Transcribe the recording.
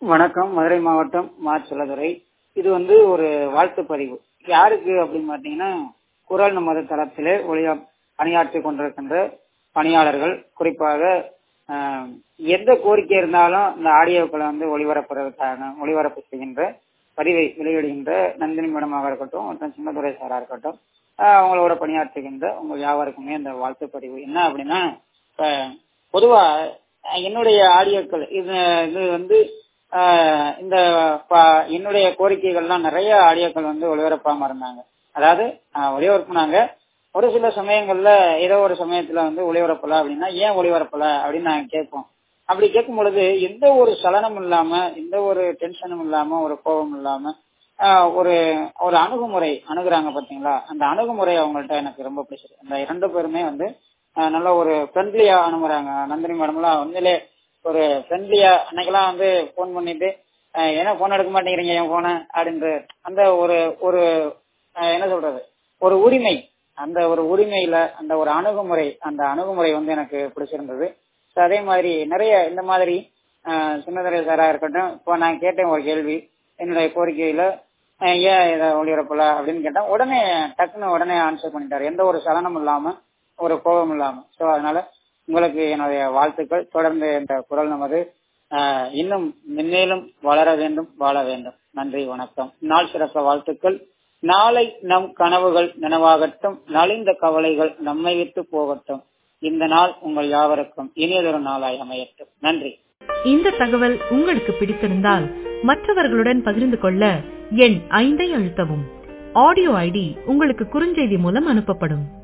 வணக்கம் மதுரை மாவட்டம் மா செல்லதுரை இது வந்து ஒரு வாழ்த்து பதிவு யாருக்கு அப்படின்னு பாத்தீங்கன்னா குரல் நமது தளத்திலே ஒளியா பணியாற்றி கொண்டிருக்கின்ற பணியாளர்கள் குறிப்பாக ஆஹ், எந்த கோரிக்கை இருந்தாலும் இந்த ஆடியோக்களை வந்து ஒளிபரப்புறதுக்கான ஒளிபரப்பு செய்கின்ற பதிவை வெளியிடுகின்ற நந்தினி மேடமாக இருக்கட்டும் மற்றும் சின்னதுரை சாரா இருக்கட்டும் ஆஹ், அவங்களோட பணியாற்றுகின்ற உங்கள் யாவருக்குமே இந்த வாழ்த்து பதிவு என்ன அப்படின்னா இப்ப பொதுவா அஹ், என்னுடைய ஆடியோக்கள் இது இது வந்து ஆஹ், இந்த ப- என்னுடைய கோரிக்கைகள்லாம் நிறைய ஆடியோக்கள் வந்து ஒளிபரப்பாம இருந்தாங்க அதாவது ஆஹ், ஒளிபரப்புனாங்க ஒரு சில சமயங்கள்ல ஏதோ ஒரு சமயத்துல வந்து ஒளிபரப்பல அப்படின்னா ஏன் ஒளிபரப்பல அப்படின்னு நாங்க கேட்போம் அப்படி கேட்கும் பொழுது எந்த ஒரு சலனமும் இல்லாம எந்த ஒரு டென்ஷனும் இல்லாம ஒரு கோபம் இல்லாம ஆஹ், ஒரு ஒரு அணுகுமுறை அணுகுறாங்க பாத்தீங்களா அந்த அணுகுமுறை அவங்கள்ட்ட எனக்கு ரொம்ப பிடிச்சிருக்கு அந்த இரண்டு பேருமே வந்து ஆஹ், நல்ல ஒரு ஃப்ரெண்ட்லியா அணுகுறாங்க நந்தினி மேடம்லாம் உண்மையிலே ஒரு ஃப்ரெண்ட்லியா அன்னைக்கெல்லாம் வந்து ஃபோன் பண்ணிட்டு ஆஹ், ஏன்னா ஃபோன் எடுக்க மாட்டேங்கிறீங்க என் போனை அப்படின்ற அந்த ஒரு ஒரு ஆஹ், என்ன சொல்றது ஒரு உரிமை அந்த ஒரு உரிமையில அந்த ஒரு அணுகுமுறை அந்த அணுகுமுறை வந்து எனக்கு பிடிச்சிருந்தது So, அதே மாதிரி நிறைய இந்த மாதிரி ஆஹ், சின்னதுரை சாரா இருக்கட்டும் இப்போ நான் கேட்டேன் ஒரு கேள்வி என்னுடைய கோரிக்கையில ஆஹ், ஏன் இதை ஒளிபரப்பல அப்படின்னு கேட்டேன் உடனே டக்குன்னு உடனே ஆன்சர் பண்ணிட்டாரு எந்த ஒரு சலனமும் இல்லாம ஒரு கோபம் இல்லாம சோ அதனால உங்களுக்கு என்னுடைய வாழ்த்துக்கள் தொடர்ந்து இந்த குரல் நமது ஆஹ், இன்னும் மென்மேலும் வளர வேண்டும் வாழ வேண்டும் நன்றி வணக்கம் நாள் சிறக்க வாழ்த்துக்கள் நாளை நம் கனவுகள் நனவாகட்டும் நலிந்த கவலைகள் நம்மை விட்டு போகட்டும் இந்த நாள் உங்கள் யாவருக்கும் இனியதொரு நாளாய் அமையட்டும் நன்றி இந்த தகவல் உங்களுக்கு பிடித்திருந்தால் மற்றவர்களுடன் பகிர்ந்து கொள்ள எண் ஐந்தை அழுத்தவும் ஆடியோ ஐடி உங்களுக்கு குறுஞ்செய்தி மூலம் அனுப்பப்படும்